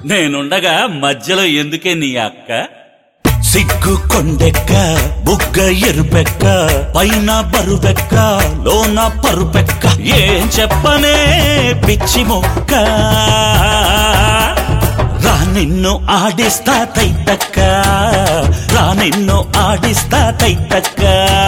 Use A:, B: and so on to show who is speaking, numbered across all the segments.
A: నేనుండగా మధ్యలో ఎందుకే నీ అక్క
B: సిగ్గు కొండెక్క బుగ్గ ఎరుపెక్క పైన బరువెక్క లోన పరుపెక్క ఏం చెప్పనే పిచ్చి మొక్క రా నిన్ను ఆడిస్తా తైతక్క రా నిన్ను ఆడిస్తా తైతక్క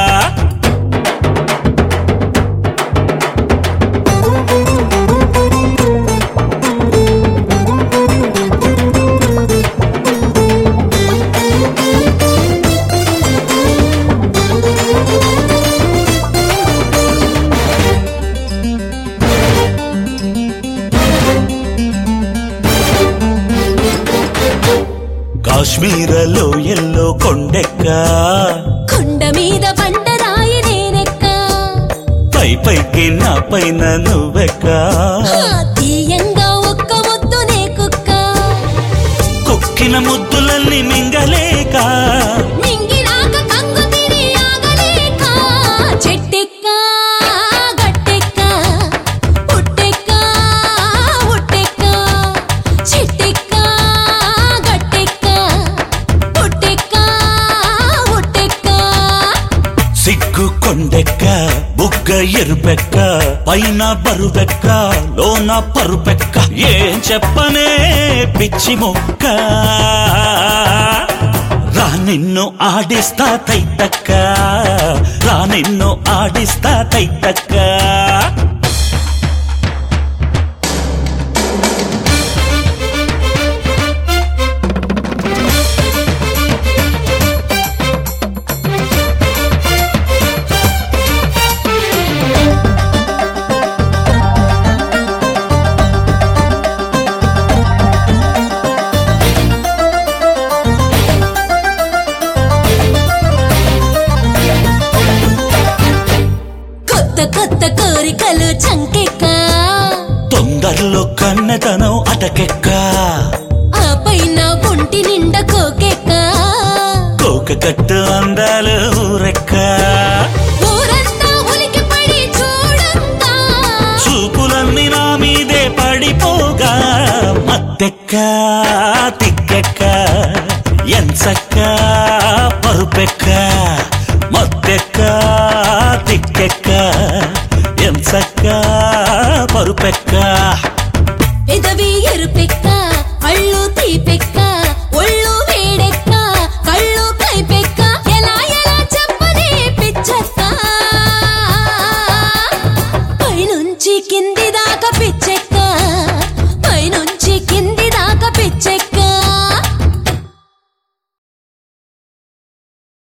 B: కాశ్మీరలో ఎల్లో కొండెక్క
C: కొండ మీద బండరాయి నేనెక్క
B: పై పైకి నా పైన నువ్వెక్క
C: ఆ తీయంగా ఒక్క ముద్దు నే కుక్క
B: కొక్కిన ముద్దులన్నీ మింగలేక
C: మింగినాక కంగు తిని ఆగలేక చెట్టెక్క గట్టెక్క పుట్టెక్క ఉట్టెక్క చెట్టెక్క గట్టెక్క పుట్టెక్క ఉట్టెక్క
B: సిగ్గు కొండెక్క బుగ్గ ఎరుపెక్క పైన బరువెక్క లోన పరుపెక్క ఏం చెప్పనే పిచ్చి మొక్క రా నిన్ను ఆడిస్తా తైతక్క రా నిన్ను ఆడిస్తా తైతక్క
C: కొత్త కొత్త కోరికలు చంకెక్క
B: తొందరలో కన్నెతనం అటకెక్క
C: ఆ పైన ఒంటి నిండా కోకెక్క
B: కోక కట్టు అందాలు ఊరెక్క
C: ఊరంతా ఉలికి పడి చూడంతా
B: చూపులన్నీ నా మీదే పడిపోగా మత్తెక్క